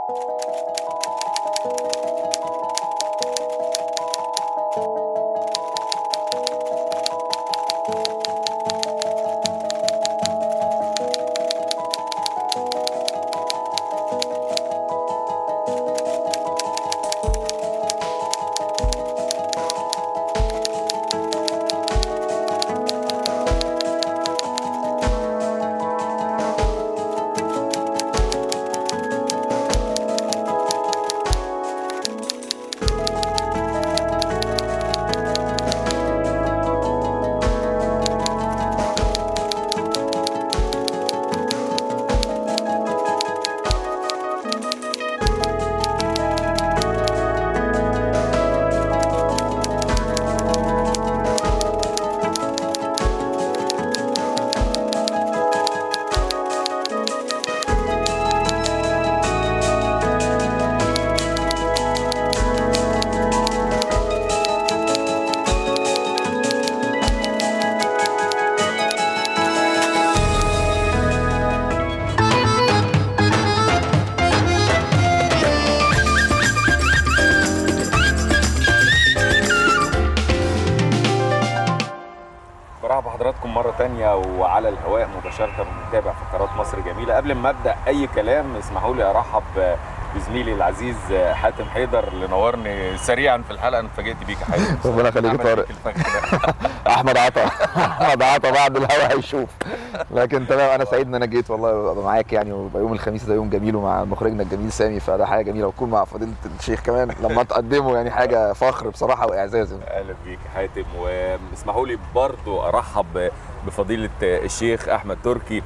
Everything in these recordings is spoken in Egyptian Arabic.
برحب بحضراتكم مرة تانية وعلى الهواء مباشرة بنتابع فقرات مصر جميلة قبل ما أبدأ أي كلام اسمحوا لي أرحب بزميلي العزيز حاتم حيدر اللي نورني سريعا في الحلقة أنا اتفاجئت بيك يا حاتم ربنا يخليك يا طارق احمد عطا احمد عطا بعد الهوا هيشوف لكن تمام انا سعيد ان انا جيت والله ابقى معاك يعني ويبقى يوم الخميس ده يوم جميل ومع مخرجنا الجميل سامي فده حاجه جميله واكون مع فضيله الشيخ كمان لما تقدمه يعني حاجه فخر بصراحه واعزاز اهلا بيك يا حاتم واسمحوا لي برضو ارحب بفضيله الشيخ احمد تركي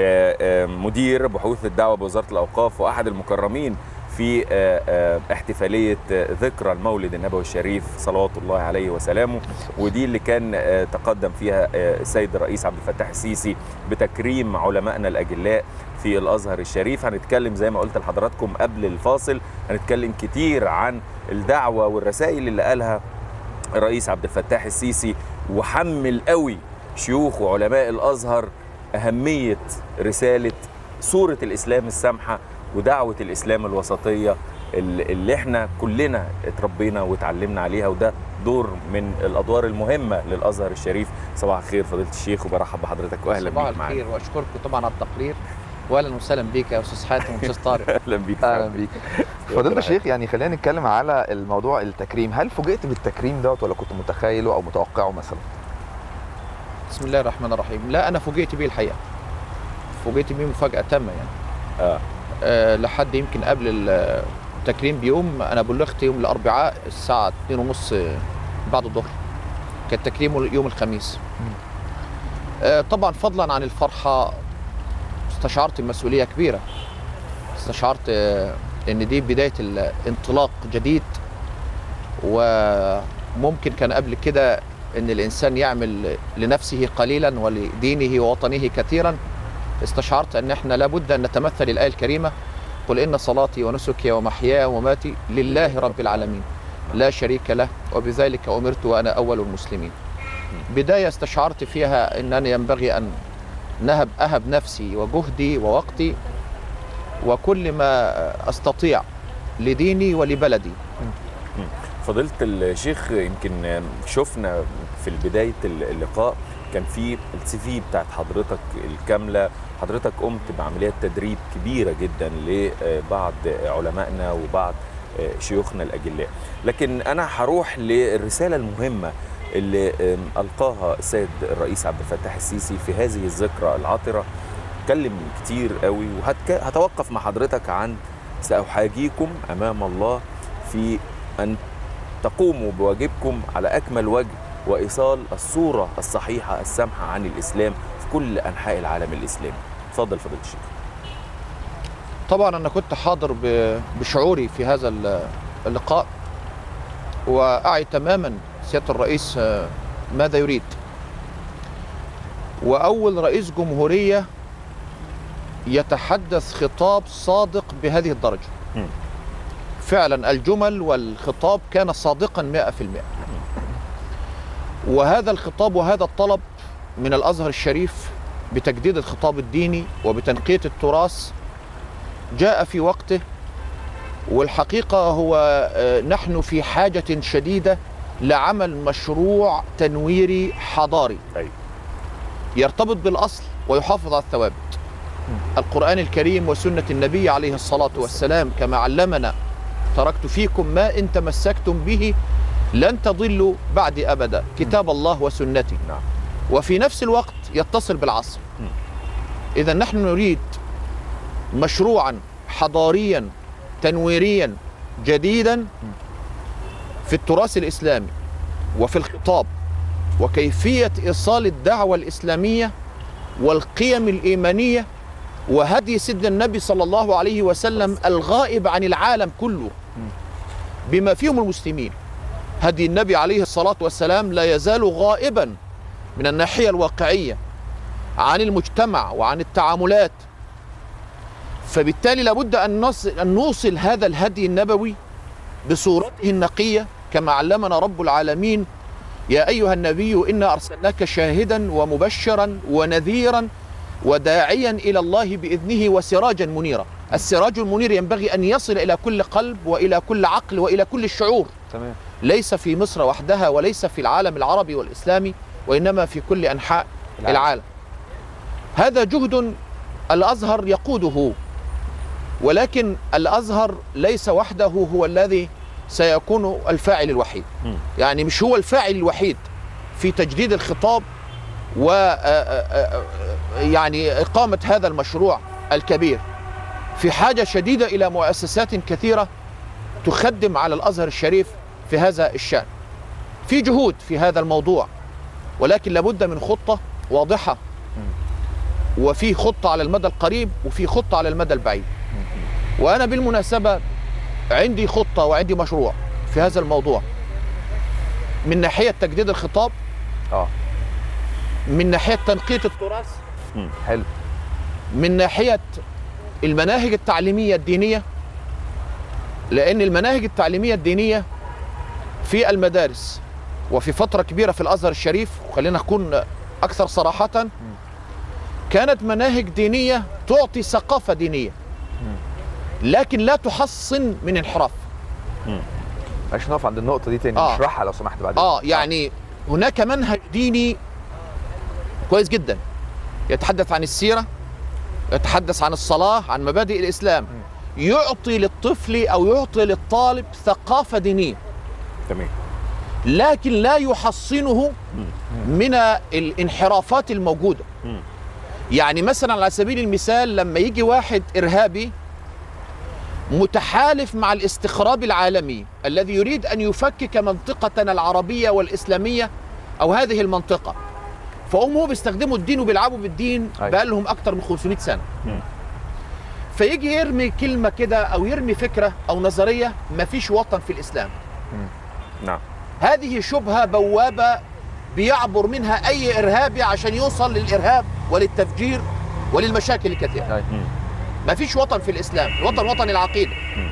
مدير بحوث الدعوه بوزاره الاوقاف واحد المكرمين في احتفاليه ذكرى المولد النبوي الشريف صلوات الله عليه وسلامه ودي اللي كان تقدم فيها السيد الرئيس عبد الفتاح السيسي بتكريم علمائنا الاجلاء في الازهر الشريف هنتكلم زي ما قلت لحضراتكم قبل الفاصل هنتكلم كتير عن الدعوه والرسائل اللي قالها الرئيس عبد الفتاح السيسي وحمل قوي شيوخ وعلماء الازهر اهميه رساله صوره الاسلام السامحه ودعوه الاسلام الوسطيه اللي احنا كلنا اتربينا واتعلمنا عليها وده دور من الادوار المهمه للازهر الشريف صباح الخير فضيله الشيخ وبرحب بحضرتك واهلا بيك معانا صباح الخير واشكركم طبعا على التقرير واهلا وسهلا بيك يا استاذ حاتم واستاذ طارق اهلا بيك اهلا بيك فضيله الشيخ يعني خلينا نتكلم على الموضوع التكريم هل فوجئت بالتكريم دوت ولا كنت متخيله او متوقعه مثلا بسم الله الرحمن الرحيم لا انا فوجئت بيه الحقيقه فوجئت بيه مفاجاه تامه يعني اه أه لحد يمكن قبل التكريم بيوم انا بلغت يوم الاربعاء الساعه 2:30 بعد الظهر كان تكريمه يوم الخميس أه طبعا فضلا عن الفرحه استشعرت مسؤوليه كبيره استشعرت أه ان دي بدايه الانطلاق جديد وممكن كان قبل كده ان الانسان يعمل لنفسه قليلا ولدينه ووطنه كثيرا استشعرت ان احنا لابد ان نتمثل الايه الكريمه قل ان صلاتي ونسكي ومحياي ومماتي لله رب العالمين لا شريك له وبذلك امرت وانا اول المسلمين بدايه استشعرت فيها انني ينبغي ان نهب اهب نفسي وجهدي ووقتي وكل ما استطيع لديني ولبلدي فضيله الشيخ يمكن شفنا في بدايه اللقاء كان في السي في بتاعت حضرتك الكامله حضرتك قمت بعمليات تدريب كبيره جدا لبعض علمائنا وبعض شيوخنا الاجلاء لكن انا هروح للرساله المهمه اللي القاها السيد الرئيس عبد الفتاح السيسي في هذه الذكرى العطره اتكلم كتير قوي وهتوقف مع حضرتك عن ساحاجيكم امام الله في ان تقوموا بواجبكم على اكمل وجه وايصال الصوره الصحيحه السامحه عن الاسلام في كل انحاء العالم الاسلامي. اتفضل فضيله الشيخ. طبعا انا كنت حاضر بشعوري في هذا اللقاء واعي تماما سياده الرئيس ماذا يريد. واول رئيس جمهوريه يتحدث خطاب صادق بهذه الدرجه. م. فعلا الجمل والخطاب كان صادقا 100%. وهذا الخطاب وهذا الطلب من الازهر الشريف بتجديد الخطاب الديني وبتنقيه التراث جاء في وقته والحقيقة هو آه، نحن في حاجة شديدة لعمل مشروع تنويري حضاري أيوة. يرتبط بالأصل ويحافظ على الثوابت القرآن الكريم وسنة النبي عليه الصلاة والسلام كما علمنا تركت فيكم ما إن تمسكتم به لن تضلوا بعد أبدا كتاب الله وسنتي نعم. وفي نفس الوقت يتصل بالعصر إذا نحن نريد مشروعا حضاريا تنويريا جديدا في التراث الإسلامي وفي الخطاب وكيفية إيصال الدعوة الإسلامية والقيم الإيمانية وهدي سيدنا النبي صلى الله عليه وسلم الغائب عن العالم كله بما فيهم المسلمين هدي النبي عليه الصلاة والسلام لا يزال غائبا من الناحية الواقعية عن المجتمع وعن التعاملات فبالتالي لابد أن نصل, أن نوصل هذا الهدي النبوي بصورته النقية كما علمنا رب العالمين يا أيها النبي إنا أرسلناك شاهدا ومبشرا ونذيرا وداعيا إلى الله بإذنه وسراجا منيرا السراج المنير ينبغي أن يصل إلى كل قلب وإلى كل عقل وإلى كل الشعور تمام ليس في مصر وحدها وليس في العالم العربي والإسلامي وإنما في كل أنحاء العالم. العالم هذا جهد الأزهر يقوده ولكن الأزهر ليس وحده هو الذي سيكون الفاعل الوحيد مم. يعني مش هو الفاعل الوحيد في تجديد الخطاب و آه، آه، آه، يعني إقامة هذا المشروع الكبير في حاجة شديدة إلى مؤسسات كثيرة تخدم على الأزهر الشريف في هذا الشأن في جهود في هذا الموضوع ولكن لابد من خطة واضحة وفي خطة على المدى القريب وفي خطة على المدى البعيد وأنا بالمناسبة عندي خطة وعندي مشروع في هذا الموضوع من ناحية تجديد الخطاب اه من ناحية تنقية التراث حلو من ناحية المناهج التعليمية الدينية لأن المناهج التعليمية الدينية في المدارس وفي فترة كبيرة في الأزهر الشريف وخلينا نكون أكثر صراحة كانت مناهج دينية تعطي ثقافة دينية لكن لا تحصن من انحراف عشان نقف عند النقطه دي تاني آه. اشرحها لو سمحت بعدين اه يعني هناك منهج ديني كويس جدا يتحدث عن السيرة يتحدث عن الصلاة عن مبادئ الإسلام يعطي للطفل أو يعطي للطالب ثقافة دينية تمام لكن لا يحصنه من الانحرافات الموجودة مم. يعني مثلا على سبيل المثال لما يجي واحد إرهابي متحالف مع الاستخراب العالمي الذي يريد أن يفكك منطقتنا العربية والإسلامية أو هذه المنطقة فهم هو بيستخدموا الدين وبيلعبوا بالدين أيوة. بقى لهم أكتر من 500 سنة مم. فيجي يرمي كلمة كده أو يرمي فكرة أو نظرية مفيش وطن في الإسلام نعم هذه شبهة بوابة بيعبر منها أي إرهابي عشان يوصل للإرهاب وللتفجير وللمشاكل الكثيرة أيوة. ما فيش وطن في الإسلام الوطن وطن العقيدة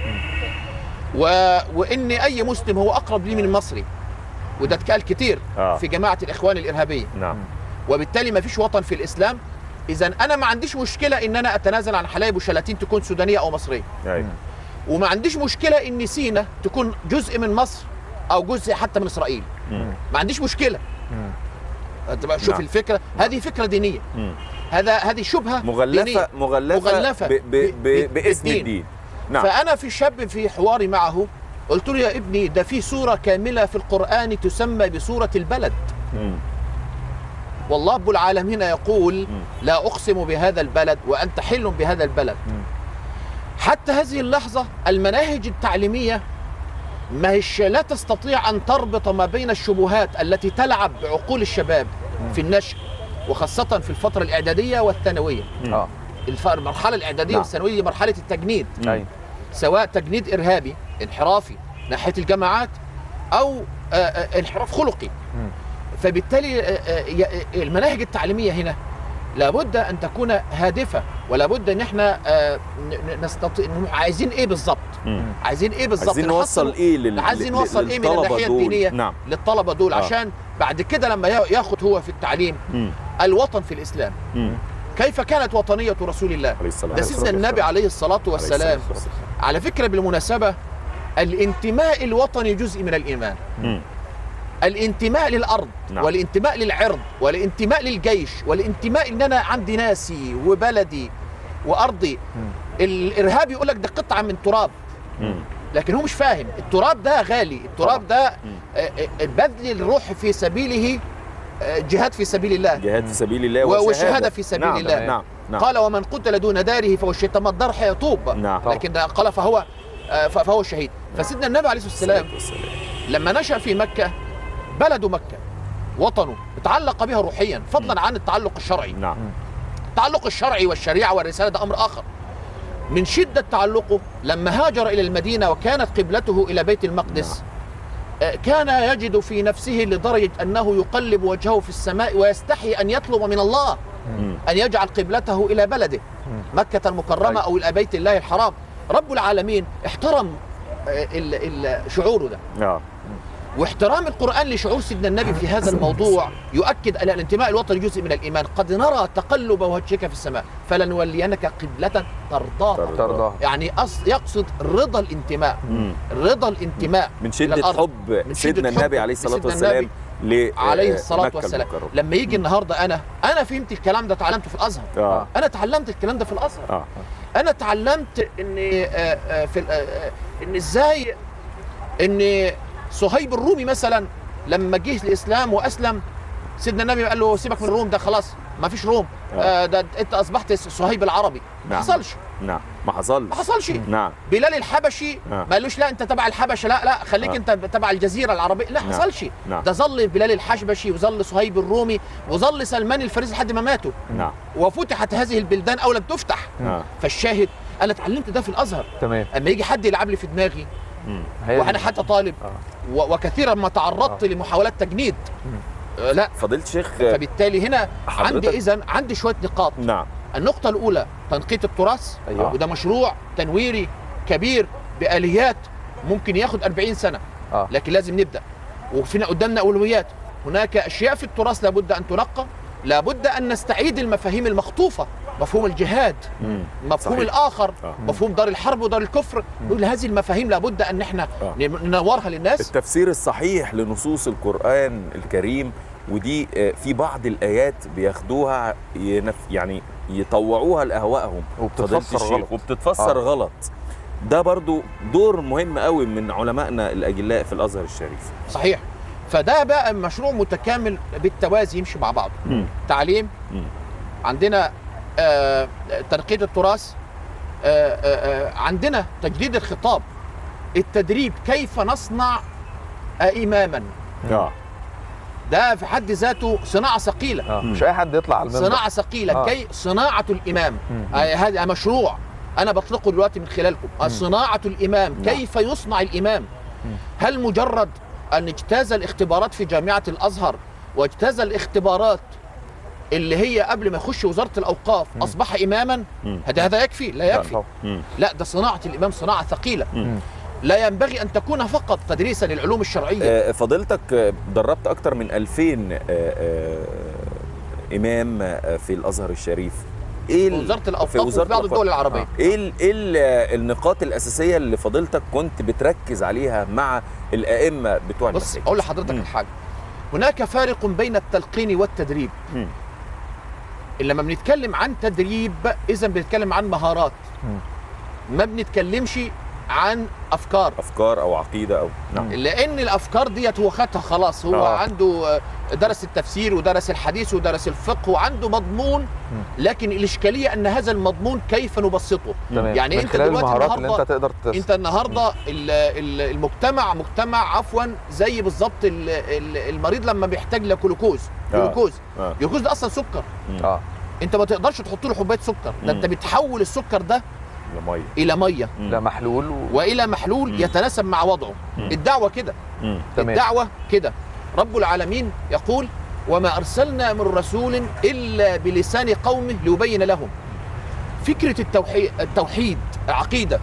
و... وإن أي مسلم هو أقرب لي من المصري وده اتقال كتير آه. في جماعة الإخوان الإرهابية نعم وبالتالي ما فيش وطن في الإسلام إذا أنا ما عنديش مشكلة إن أنا أتنازل عن حلايب وشلاتين تكون سودانية أو مصرية أيوة. وما عنديش مشكلة إن سينا تكون جزء من مصر أو جزء حتى من إسرائيل مم. ما عنديش مشكلة أنت بقى شوف نعم. الفكرة هذه فكرة دينية مم. هذا هذه شبهة مغلفة دينية. مغلفة, مغلفة ب ب ب ب- باسم بالدين. الدين نعم فأنا في شاب في حواري معه قلت له يا ابني ده في سورة كاملة في القرآن تسمى بسورة البلد مم. والله رب العالمين يقول مم. لا أقسم بهذا البلد وأنت حل بهذا البلد مم. حتى هذه اللحظة المناهج التعليمية ما هيش لا تستطيع أن تربط ما بين الشبهات التي تلعب بعقول الشباب في النشء وخاصة في الفترة الإعدادية والثانوية مم. اه الف- المرحلة الإعدادية نعم. والثانوية دي مرحلة التجنيد مم. ايوه سواء تجنيد إرهابي انحرافي ناحية الجامعات أو آه، آه، انحراف خلقي مم. فبالتالي آه، آه، ي- المناهج التعليمية هنا لابد أن تكون هادفة ولابد أن احنا آه، ن- ن- نستطيع عايزين إيه بالظبط مم. عايزين إيه بالظبط عايزين نوصل نحصل- ايه لل... عايزين لل- نوصل إيه من للطلبة الناحية دول؟ الدينية نعم للطلبة دول آه. عشان بعد كده لما يا- ياخد هو في التعليم مم. الوطن في الإسلام مم. كيف كانت وطنية رسول الله عليه الصلاة ده والسلام سيدنا النبي عليه الصلاة عليه والسلام الصلاة والسلام. على فكره بالمناسبه الانتماء الوطني جزء من الايمان مم. الانتماء للارض نعم. والانتماء للعرض والانتماء للجيش والانتماء ان انا عندي ناسي وبلدي وارضي الارهاب يقول لك ده قطعه من تراب مم. لكن هو مش فاهم التراب ده غالي التراب ده مم. آه، آه، بذل الروح في سبيله آه، جهاد في سبيل الله جهاد في سبيل الله و- وشهادة وشهادة في سبيل نعم. الله. نعم نعم قال ومن قتل دون داره فهو الشهيد طب ما الدار هيطوب نعم لكن قال فهو آه، ف- فهو الشهيد فسيدنا النبي عليه الصلاه والسلام والسلام. لما نشأ في مكة بلده مكة وطنه تعلق بها روحيا فضلا عن التعلق الشرعي نعم التعلق الشرعي والشريعة والرسالة ده أمر آخر من شدة تعلقه لما هاجر إلى المدينة وكانت قبلته إلى بيت المقدس آه، كان يجد في نفسه لدرجة أنه يقلب وجهه في السماء ويستحي أن يطلب من الله مم. أن يجعل قبلته إلى بلده مكة المكرمة أي. أو إلى بيت الله الحرام رب العالمين احترم آه، ال- ال- شعوره ده اه واحترام القرآن لشعور سيدنا النبي في هذا الموضوع يؤكد أن الانتماء الوطني جزء من الإيمان قد نرى تقلب وجهك في السماء فلنولينك قبلة ترضاها ترضى. ترضاه يعني أص- يقصد رضا الانتماء مم. رضا الانتماء من إلى شدة الأرض. حب من سيدنا شدة النبي حب عليه الصلاة سيدنا والسلام ل عليه الصلاة مكة والسلام المكرمة. لما يجي النهاردة أنا أنا فهمت الكلام ده تعلمته في الأزهر اه أنا تعلمت الكلام ده في الأزهر اه انا اتعلمت ان آه، آه، في ال- آه، آه، ان ازاي ان صهيب الرومي مثلا لما جه الاسلام واسلم سيدنا النبي قال له سيبك من الروم ده خلاص ما فيش روم آه، ده انت اصبحت صهيب العربي ما نعم. حصلش نعم ما حصلش ما حصلش نعم بلال الحبشي آه. ما قالوش لا انت تبع الحبشه لا لا خليك آه. انت تبع الجزيره العربيه لا نعم. حصلش نعم. ده ظل بلال الحبشي وظل صهيب الرومي وظل سلمان الفارسي لحد ما ماتوا نعم وفتحت هذه البلدان او لم تفتح اه فالشاهد انا اتعلمت ده في الازهر تمام اما يجي حد يلعب لي في دماغي مم. هي وانا دي. حتى طالب آه. و- وكثيرا ما تعرضت لمحاولات تجنيد آه، لا فضيلة الشيخ فبالتالي هنا حضرتك- عندي اذا عندي شويه نقاط نعم النقطه الاولى تنقية التراث أيوة. وده مشروع تنويري كبير باليات ممكن ياخد 40 سنه اه لكن لازم نبدا وفينا قدامنا اولويات هناك اشياء في التراث لابد ان تنقى لابد ان نستعيد المفاهيم المخطوفه مفهوم الجهاد مم. مفهوم صحيح. الاخر آه. مفهوم دار الحرب ودار الكفر كل هذه المفاهيم لابد ان احنا آه. ننورها للناس التفسير الصحيح لنصوص القرآن الكريم ودي آه، في بعض الآيات بياخدوها ينف يعني يطوعوها لأهوائهم وبتتفسر فضيلة الشيخ، غلط. وبتتفسر آه. غلط ده برضو دور مهم قوي من علمائنا الأجلاء في الأزهر الشريف صحيح فده بقى مشروع متكامل بالتوازي يمشي مع بعضه مم. تعليم مم. عندنا آه، تنقية التراث آه، آه، آه، عندنا تجديد الخطاب التدريب كيف نصنع إماما اه ده في حد ذاته صناعة ثقيلة اه مش اي حد يطلع على المنبر صناعة ثقيلة آه. كي صناعة الإمام مم. آه، هذا مشروع أنا بطلقه دلوقتي من خلالكم آه، صناعة الإمام نعم. كيف يصنع الإمام هل مجرد أن اجتاز الاختبارات في جامعة الأزهر واجتاز الاختبارات اللي هي قبل ما يخش وزارة الأوقاف أصبح إماما مم. هذا هذا يكفي لا لا، يكفي طبعا. مم. لا ده صناعة الإمام صناعة ثقيلة مم. لا ينبغي أن تكون فقط تدريسا للعلوم الشرعية آه، فضيلتك آه، دربت أكتر من 2000 آه، آه، إمام آه، في الأزهر الشريف ايه في ال- وزارة الأوقاف في وفي وزارة بعض الأوقاف. الدول العربية ايه ال- ايه ال- النقاط الاساسيه اللي فضيلتك كنت بتركز عليها مع الائمه بتوع بص المساجد أقول لحضرتك مم. الحاجة هناك فارق بين التلقين والتدريب مم. لما بنتكلم عن تدريب اذا بنتكلم عن مهارات مم. ما بنتكلمش عن افكار افكار او عقيده او نعم لان الافكار ديت هو خدها خلاص هو آه. عنده آه، درس التفسير ودرس الحديث ودرس الفقه وعنده مضمون لكن الاشكاليه ان هذا المضمون كيف نبسطه تمام يعني من انت خلال دلوقتي المهارات اللي النهاردة- انت تقدر تس... انت النهارده ال- ال- المجتمع مجتمع عفوا زي بالظبط ال- ال- المريض لما بيحتاج لجلوكوز آه. جلوكوز آه. الجلوكوز ده اصلا سكر اه انت ما تقدرش تحط له حبايه سكر ده انت مم. بتحول السكر ده الميه الى ميه مم. ده محلول و... والى محلول مم. يتناسب مع وضعه مم. الدعوه كده مم. تمام. الدعوه كده رب العالمين يقول وما ارسلنا من رسول الا بلسان قومه ليبين لهم فكره التوحيد التوحيد العقيده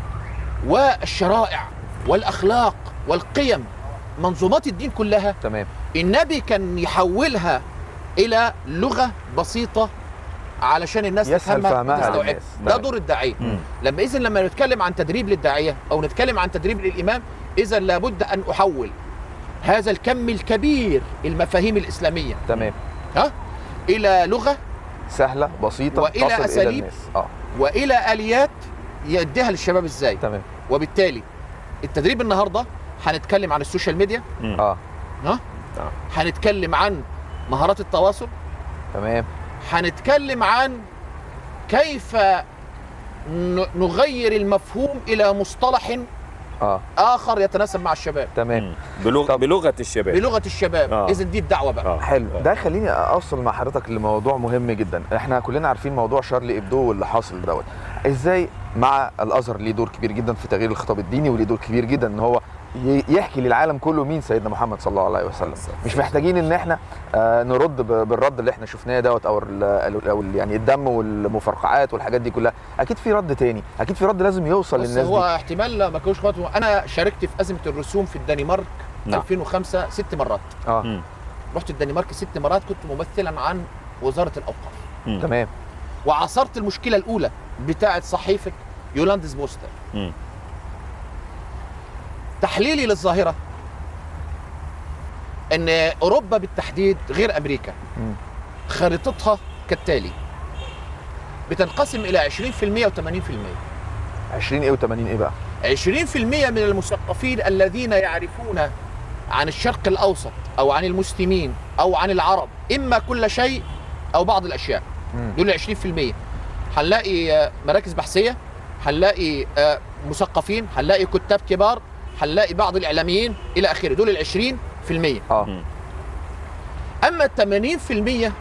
والشرائع والاخلاق والقيم منظومات الدين كلها تمام النبي كان يحولها الى لغه بسيطه علشان الناس يسهل تفهمها فهمها وتستوعبها للناس. ده نعم. دور الداعيه مم. لما اذا لما نتكلم عن تدريب للداعيه او نتكلم عن تدريب للامام اذا لابد ان احول هذا الكم الكبير المفاهيم الاسلاميه تمام ها الى لغه سهله بسيطه وإلى تصل أساليب. الى الناس اه والى اليات يديها للشباب ازاي تمام وبالتالي التدريب النهارده هنتكلم عن السوشيال ميديا اه ها آه. هنتكلم عن مهارات التواصل تمام هنتكلم عن كيف ن- نغير المفهوم الى مصطلح اه اخر يتناسب مع الشباب تمام بلغ... طب- بلغه الشباب بلغه الشباب آه. اذا دي الدعوه بقى آه. حلو آه. ده خليني اوصل مع حضرتك لموضوع مهم جدا احنا كلنا عارفين موضوع شارلي ابدو واللي حاصل دوت ازاي مع الازهر ليه دور كبير جدا في تغيير الخطاب الديني وليه دور كبير جدا ان هو ي- يحكي للعالم كله مين سيدنا محمد صلى الله عليه وسلم مش محتاجين ان احنا آه، نرد ب- بالرد اللي احنا شفناه دوت او ال- ال- او ال- يعني الدم والمفرقعات والحاجات دي كلها اكيد في رد تاني اكيد في رد لازم يوصل بس للناس هو دي احتمال ما كانوش خطوة. انا شاركت في ازمه الرسوم في الدنمارك نعم. 2005 ست مرات اه مم. رحت الدنمارك ست مرات كنت ممثلا عن وزاره الاوقاف مم. تمام وعصرت المشكله الاولى بتاعه صحيفه يولاندس بوستر مم. تحليلي للظاهره ان اوروبا بالتحديد غير امريكا مم. خريطتها كالتالي بتنقسم الى 20% و80% 20 ايه و80 ايه بقى 20% من المثقفين الذين يعرفون عن الشرق الاوسط او عن المسلمين او عن العرب اما كل شيء او بعض الاشياء مم. دول 20% هنلاقي آه، مراكز بحثيه هنلاقي آه، مثقفين هنلاقي كتاب كبار هنلاقي بعض الاعلاميين الى اخره دول ال 20% اه مم. اما ال 80%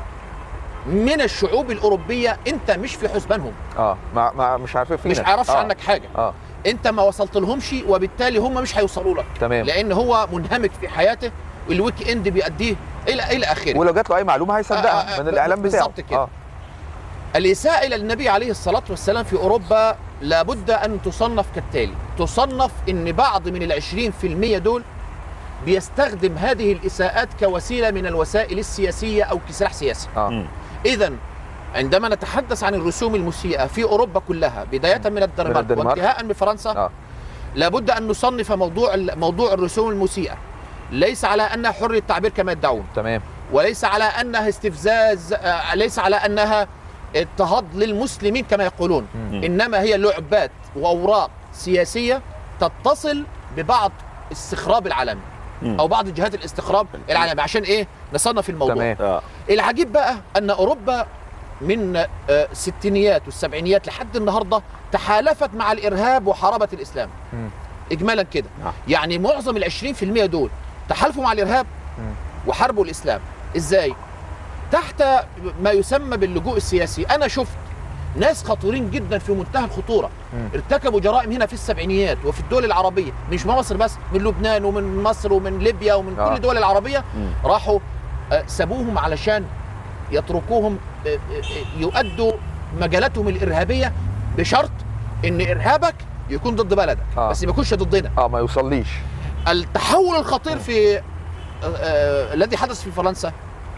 من الشعوب الاوروبيه انت مش في حسبانهم اه ما ما مش عارفين فينا مش عارفش آه. عنك حاجه اه انت ما وصلت لهمش وبالتالي هم مش هيوصلوا لك تمام لان هو منهمك في حياته والويك اند بيأديه الى الى اخره ولو جات له اي معلومه هيصدقها آه، آه، من الاعلام بتاعه بالظبط كده. اه الإساءة إلى النبي عليه الصلاة والسلام في أوروبا لابد أن تصنف كالتالي تصنف أن بعض من العشرين في المية دول بيستخدم هذه الإساءات كوسيلة من الوسائل السياسية أو كسلاح سياسي اه مم. إذا عندما نتحدث عن الرسوم المسيئة في أوروبا كلها بداية من الدنمارك الدنمارك. وانتهاء بفرنسا اه لابد أن نصنف موضوع موضوع الرسوم المسيئة ليس على أنها حرية تعبير كما يدعون تمام وليس على انها استفزاز آه، ليس على انها اضطهاد للمسلمين كما يقولون مم. انما هي لعبات واوراق سياسيه تتصل ببعض استخراب العالمي مم. او بعض جهات الاستخراب العالمي عشان ايه نصنف الموضوع تمام اه العجيب بقى ان اوروبا من آه، الستينيات والسبعينيات لحد النهارده تحالفت مع الارهاب وحاربت الاسلام مم. اجمالا كده نعم. يعني معظم ال 20% دول تحالفوا مع الارهاب مم. وحاربوا الاسلام ازاي تحت ما يسمى باللجوء السياسي انا شفت ناس خطيرين جدا في منتهى الخطوره مم. ارتكبوا جرائم هنا في السبعينيات وفي الدول العربيه مش من مصر بس من لبنان ومن مصر ومن ليبيا ومن كل آه. الدول العربيه مم. راحوا آه، سابوهم علشان يتركوهم آه، آه، يؤدوا مجالاتهم الارهابيه بشرط ان ارهابك يكون ضد بلدك آه. بس ما يكونش ضدنا اه ما يوصليش التحول الخطير في آه، آه، الذي حدث في فرنسا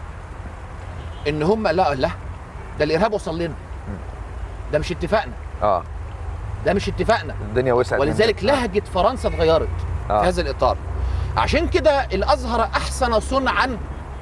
ان هم لا لا ده الارهاب وصل لنا ده مش اتفاقنا اه ده مش اتفاقنا الدنيا وسعت ولذلك منك. لهجه فرنسا اتغيرت في آه. هذا الاطار عشان كده الازهر احسن صنعا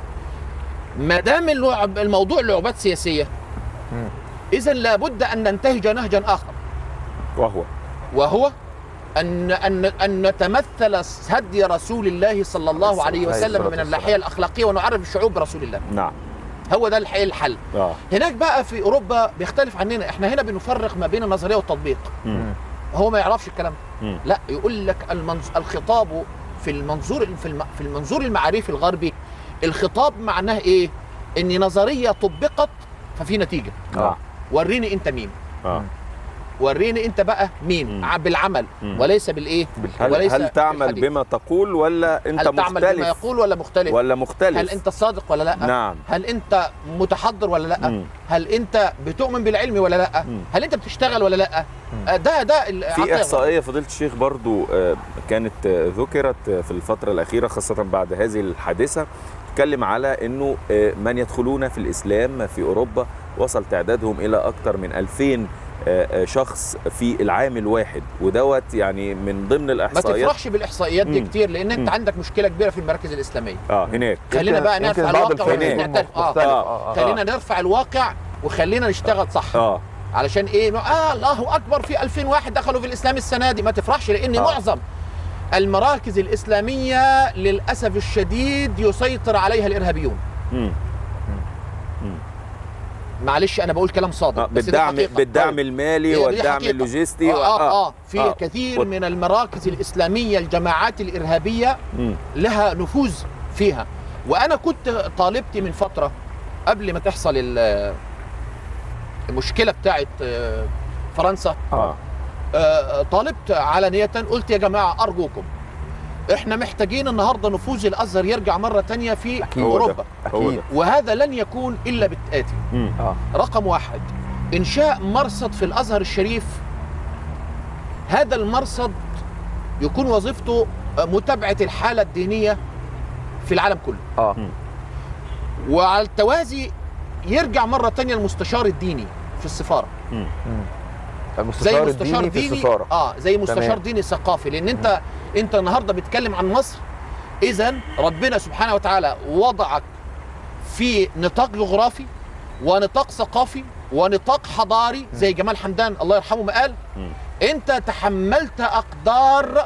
ما دام اللعب الموضوع لعبات سياسيه مم. اذا لابد ان ننتهج نهجا اخر وهو وهو ان ان ان نتمثل هدي رسول الله صلى الله عليه عليه وسلم الصلاة من والسلام. الناحيه الاخلاقيه ونعرف الشعوب برسول الله نعم هو ده الحقيقي الحل اه هناك بقى في اوروبا بيختلف عننا احنا هنا بنفرق ما بين النظريه والتطبيق مم. هو ما يعرفش الكلام ده مم. لا يقول لك المنظ... الخطاب في المنظور في, الم... في المنظور المعرفي الغربي الخطاب معناه ايه ان نظريه طبقت ففي نتيجه نعم وريني انت مين اه وريني انت بقى مين مم. ع- بالعمل مم. وليس بالايه هل, وليس هل تعمل بالحديث. بما تقول ولا انت هل تعمل مختلف بما يقول ولا مختلف ولا مختلف هل انت صادق ولا لا نعم هل انت متحضر ولا لا مم. هل انت بتؤمن بالعلم ولا لا مم. هل انت بتشتغل ولا لا آه، ده ده ال- في عطية احصائيه فضيله الشيخ برضو آه، كانت آه، ذكرت آه، في الفتره الاخيره خاصه بعد هذه الحادثه بتتكلم على انه آه، من يدخلون في الاسلام في اوروبا وصل تعدادهم الى اكثر من 2000 آه، آه، شخص في العام الواحد ودوت يعني من ضمن ما الاحصائيات تفرحش بالاحصائيات دي مم. كتير لان انت مم. عندك مشكله كبيره في المراكز الاسلاميه اه هناك خلينا يمكن- بقى يمكن نرفع بعض الواقع الفنانين ونعترف اه مختلف. آه. آه، آه. خلينا نرفع الواقع وخلينا نشتغل صح اه علشان ايه اه الله اكبر في 2000 واحد دخلوا في الاسلام السنه دي ما تفرحش لان آه. معظم المراكز الاسلاميه للاسف الشديد يسيطر عليها الارهابيون مم. معلش انا بقول كلام صادق آه، بس دي بالدعم حقيقة. بالدعم طيب. المالي هي دي والدعم حقيقة. اللوجستي آه, و- اه اه في آه. كثير وال- من المراكز الاسلاميه الجماعات الارهابيه مم. لها نفوذ فيها وانا كنت طالبتي من فتره قبل ما تحصل ال- المشكله بتاعت آه، فرنسا اه آه، طالبت علنية قلت يا جماعة أرجوكم احنا محتاجين النهاردة نفوذ الأزهر يرجع مرة تانية في أكيد. هو ده. أوروبا هو أكيد. ده وهذا لن يكون إلا بالآتي مم. اه رقم واحد إنشاء مرصد في الأزهر الشريف هذا المرصد يكون وظيفته آه، متابعة الحالة الدينية في العالم كله اه وعلى التوازي يرجع مرة تانية المستشار الديني في السفارة مم. زي المستشار مستشار الديني في ديني السفاره اه زي مستشار تمام. ديني ثقافي لان انت انت النهارده بتتكلم عن مصر اذا ربنا سبحانه وتعالى وضعك في نطاق جغرافي ونطاق ثقافي ونطاق حضاري زي جمال حمدان الله يرحمه ما قال مم. انت تحملت اقدار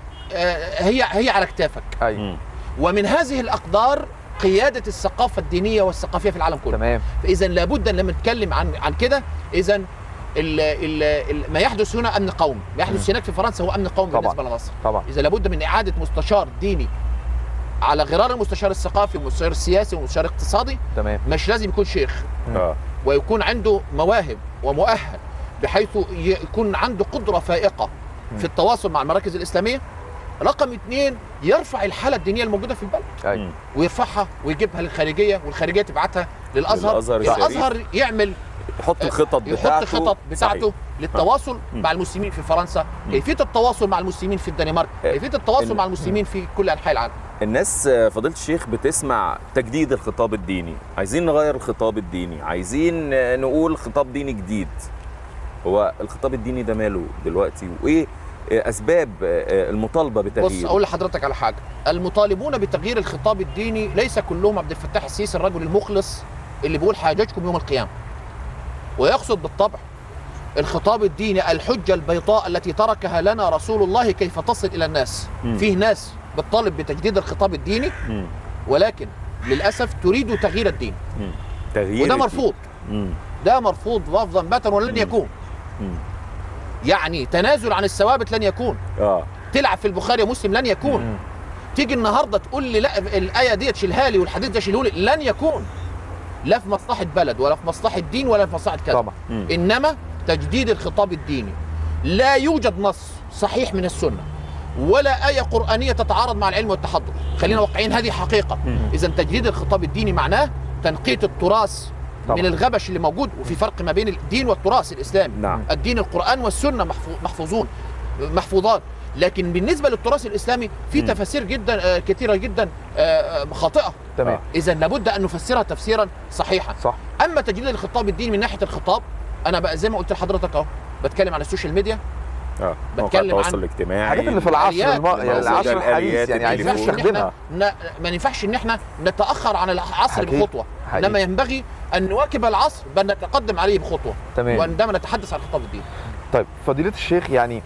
آه، هي هي على كتافك ايوه مم. ومن هذه الاقدار قياده الثقافه الدينيه والثقافيه في العالم كله تمام فاذا لابد ان لما نتكلم عن عن كده اذا ال ال ال ما يحدث هنا امن قومي ما يحدث هناك في فرنسا هو امن قومي طبعاً. بالنسبه لمصر طبعا اذا لابد من اعاده مستشار ديني على غرار المستشار الثقافي والمستشار السياسي والمستشار الاقتصادي تمام مش لازم يكون شيخ اه ويكون عنده مواهب ومؤهل بحيث ي- يكون عنده قدره فائقه مم. في التواصل مع المراكز الاسلاميه رقم اثنين يرفع الحاله الدينيه الموجوده في البلد ايوه مم. ويرفعها ويجيبها للخارجيه والخارجيه تبعتها للازهر للأزهر الشريف. الازهر يعمل يحط الخطط يحط بتاعته خطط بتاعته صحيح. للتواصل مم. مع المسلمين في فرنسا مم. كيفيه التواصل مع المسلمين في الدنمارك آه، كيفيه التواصل ال- مع المسلمين في كل انحاء العالم الناس آه، فضيلة الشيخ بتسمع تجديد الخطاب الديني عايزين نغير الخطاب الديني عايزين آه، نقول خطاب ديني جديد هو الخطاب الديني ده ماله دلوقتي وايه آه، اسباب آه، المطالبه بص بتغييره اقول لحضرتك على حاجه المطالبون بتغيير الخطاب الديني ليس كلهم عبد الفتاح السيسي الرجل المخلص اللي بيقول حاجتكم يوم القيامه ويقصد بالطبع الخطاب الديني الحجه البيضاء التي تركها لنا رسول الله كيف تصل الى الناس مم. فيه ناس بتطالب بتجديد الخطاب الديني مم. ولكن للاسف تريد تغيير الدين مم. تغيير وده الدين. مرفوض مم. ده مرفوض لفظا باتا ولن مم. يكون مم. يعني تنازل عن الثوابت لن يكون اه تلعب في البخاري ومسلم لن يكون مم. تيجي النهارده تقول لي لا الايه ديت شيلها لي والحديث ده شيله لي لن يكون لا في مصلحه بلد ولا في مصلحه دين ولا في مصلحه كذا طبعا مم. انما تجديد الخطاب الديني لا يوجد نص صحيح من السنه ولا ايه قرانيه تتعارض مع العلم والتحضر خلينا واقعيين هذه حقيقه مم. اذا تجديد الخطاب الديني معناه تنقيه التراث طبعا. من الغبش اللي موجود وفي فرق ما بين الدين والتراث الاسلامي نعم الدين القرآن والسنة محفو- محفوظون محفوظات لكن بالنسبة للتراث الإسلامي في مم. تفاسير جدا آه، كثيرة جدا آه، آه، خاطئة تمام إذا لابد أن نفسرها تفسيرا صحيحا صح أما تجديد الخطاب الديني من ناحية الخطاب أنا بقى زي ما قلت لحضرتك أهو بتكلم عن السوشيال ميديا اه مواقع بتكلم التواصل عن الاجتماعي الحاجات اللي في العصر الآليات الم... اللي يعني موجودة، العصر الآليات الحديث يعني ما عايزين ينفعش إن نستخدمها إحنا ن- ما ينفعش إن إحنا نتأخر عن العصر حقيقي. بخطوة حقيقي. إنما ينبغي أن نواكب العصر بل نتقدم عليه بخطوة تمام وعندما نتحدث عن الخطاب الديني طيب فضيلة الشيخ يعني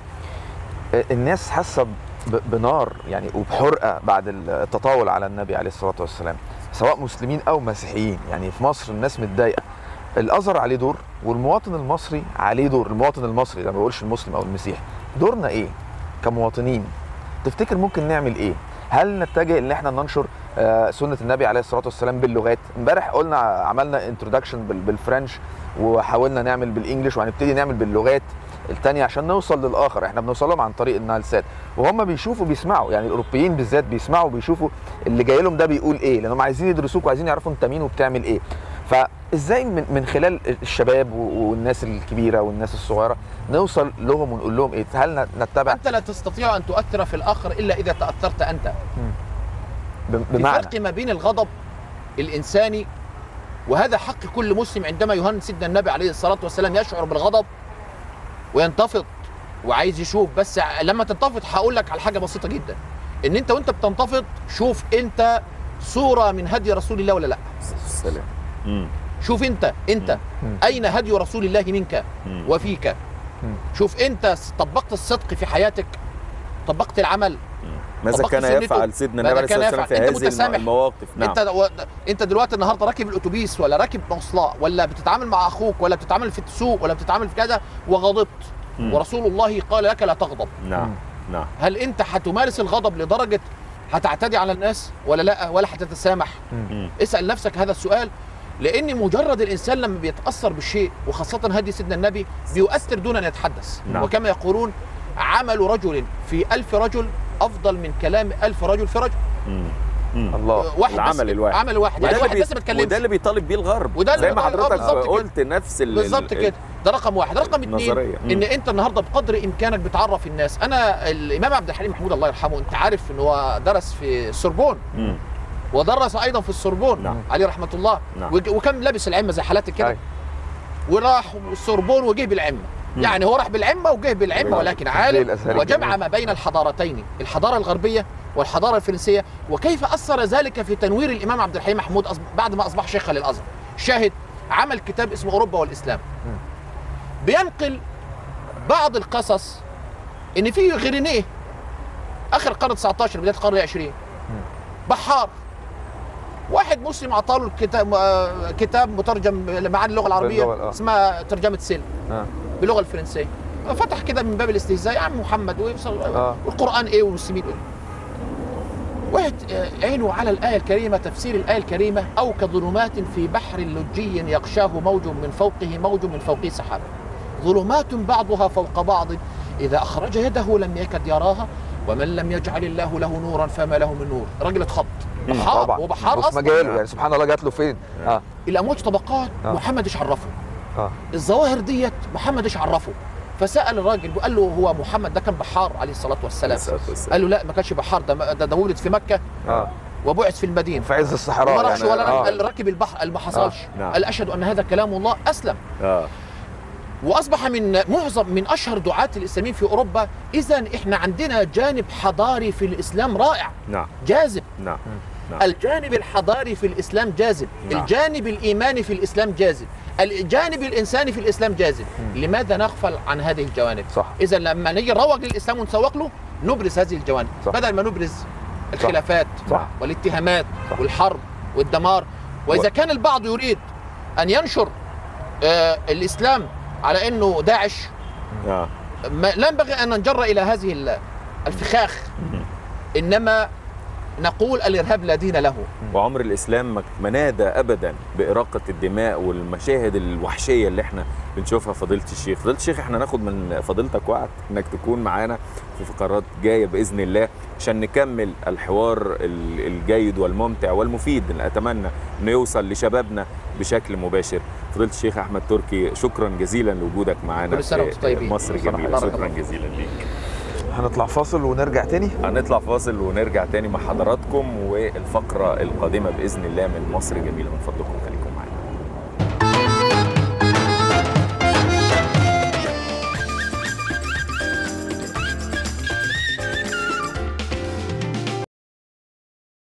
آه، الناس حاسة ب- بنار يعني وبحرقة بعد التطاول على النبي عليه الصلاة والسلام سواء مسلمين أو مسيحيين يعني في مصر الناس متضايقة الأزهر عليه دور والمواطن المصري عليه دور المواطن المصري ده ما بقولش المسلم أو المسيحي دورنا إيه كمواطنين تفتكر ممكن نعمل إيه هل نتجه ان احنا ننشر آه، سنه النبي عليه الصلاه والسلام باللغات امبارح قلنا عملنا انتروداكشن بالفرنش وحاولنا نعمل بالانجلش وهنبتدي نعمل باللغات التانية عشان نوصل للاخر احنا بنوصل لهم عن طريق النايل سات وهم بيشوفوا بيسمعوا يعني الاوروبيين بالذات بيسمعوا بيشوفوا اللي جاي لهم ده بيقول ايه لانهم عايزين يدرسوك وعايزين يعرفوا انت مين وبتعمل ايه فازاي من, من خلال الشباب و- والناس الكبيره والناس الصغيره نوصل لهم ونقول لهم ايه هل نتبع أنت لا تستطيع أن تؤثر في الآخر إلا إذا تأثرت أنت ب- في بمعنى فرق ما بين الغضب الانساني وهذا حق كل مسلم عندما يهن سيدنا النبي عليه الصلاه والسلام يشعر بالغضب وينتفض وعايز يشوف بس لما تنتفض هقول لك على حاجه بسيطه جدا ان انت وانت بتنتفض شوف انت صوره من هدي رسول الله ولا لا السلام مم. شوف انت انت مم. اين هدي رسول الله منك مم. وفيك مم. شوف انت طبقت الصدق في حياتك طبقت العمل ماذا طبقت كان سنته. يفعل سيدنا ماذا النبي عليه كان الصلاه والسلام في يفعل؟ أنت هذه متسامح. المواقف نعم انت و... انت دلوقتي النهارده راكب الاتوبيس ولا راكب مواصلات ولا بتتعامل مع اخوك ولا بتتعامل في السوق ولا بتتعامل في كذا وغضبت مم. ورسول الله قال لك لا تغضب نعم نعم هل انت هتمارس الغضب لدرجه هتعتدي على الناس ولا لا ولا هتتسامح مم. اسال نفسك هذا السؤال لان مجرد الانسان لما بيتاثر بالشيء وخاصه هدي سيدنا النبي بيؤثر دون ان يتحدث نعم. وكما يقولون عمل رجل في ألف رجل افضل من كلام ألف رجل في رجل مم. مم. الله واحد العمل بس الواحد. عمل واحد يعني وده اللي واحد بي- بس ما اتكلمش وده اللي بيطالب بيه الغرب وده اللي زي ما بيطالب- آه، حضرتك بالظبط كده. قلت نفس ال- بالظبط ال- كده ده رقم واحد رقم اثنين النظرية. مم. ان انت النهارده بقدر امكانك بتعرف الناس انا الامام عبد الحليم محمود الله يرحمه انت عارف ان هو درس في السوربون مم. ودرس ايضا في السوربون نعم. عليه رحمه الله نعم. وج- وكان لابس العمه زي حالاتي كده أيوة. وراح السوربون وجه بالعمه مم. يعني هو راح بالعمه وجه بالعمه بالعمة. ولكن الزي عالم الأزهري وجمع الجميل. ما بين الحضارتين الحضاره الغربيه والحضاره الفرنسيه وكيف اثر ذلك في تنوير الامام عبد الحليم محمود أصب- بعد ما اصبح شيخا للازهر شاهد عمل كتاب اسمه اوروبا والاسلام مم. بينقل بعض القصص ان في غرينيه اخر القرن 19 بدايه القرن 20 بحار واحد مسلم عطاله الكتاب آه، كتاب مترجم لمعاني اللغه العربيه باللغة، آه. اسمها ترجمه سيل آه. باللغه الفرنسيه فتح كده من باب الاستهزاء يا عم محمد ويوصل آه. والقران ايه والمسلمين ايه واحد آه، عينه على الآية الكريمة تفسير الآية الكريمة أو كظلمات في بحر لجي يغشاه موج من فوقه موج من فوقه سحاب ظلمات بعضها فوق بعض إذا أخرج يده لم يكد يراها ومن لم يجعل الله له نورا فما له من نور راجل اتخض بحار طبعا وبحار بص أصلا مجاله يعني سبحان الله جات له فين اه الأمواج طبقات آه. محمد ايش عرفه اه الظواهر ديت محمد ايش عرفه فسال الراجل وقال له هو محمد ده كان بحار عليه الصلاه والسلام الصلاة والسلام. قال له لا ما كانش بحار ده ده, ده ولد في مكه اه وبعث في المدينه في عز الصحراء ما راحش يعني ولا آه. قال ركب البحر قال ما حصلش نعم. قال اشهد ان هذا كلام الله اسلم اه واصبح من معظم من اشهر دعاة الاسلاميين في اوروبا اذا احنا عندنا جانب حضاري في الاسلام رائع نعم جاذب نعم نعم الجانب الحضاري في الاسلام جاذب نعم. الجانب الايماني في الاسلام جاذب الجانب الانساني في الاسلام جاذب لماذا نغفل عن هذه الجوانب صح اذا لما نيجي نروج للاسلام ونسوق له نبرز هذه الجوانب صح. بدل ما نبرز الخلافات صح. والاتهامات صح. والحرب والدمار واذا و- كان البعض يريد ان ينشر آه الاسلام على انه داعش اه ما لا ينبغي ان ننجر الى هذه ال- الفخاخ انما نقول الارهاب لا دين له وعمر الاسلام ما- ما نادى ابدا باراقه الدماء والمشاهد الوحشيه اللي احنا بنشوفها فضيله الشيخ فضيله الشيخ احنا ناخد من فضيلتك وقت انك تكون معانا في فقرات جايه باذن الله عشان نكمل الحوار ال- الجيد والممتع والمفيد اللي اتمنى انه يوصل لشبابنا بشكل مباشر فضيله الشيخ احمد تركي شكرا جزيلا لوجودك معانا كل سنة في وانتم طيبين. مصر كل سنة جميله بارك شكرا الله. جزيلا ليك هنطلع فاصل ونرجع تاني هنطلع فاصل ونرجع تاني مع حضراتكم والفقرة القادمة بإذن الله من مصر جميلة من فضلكم خليكم معانا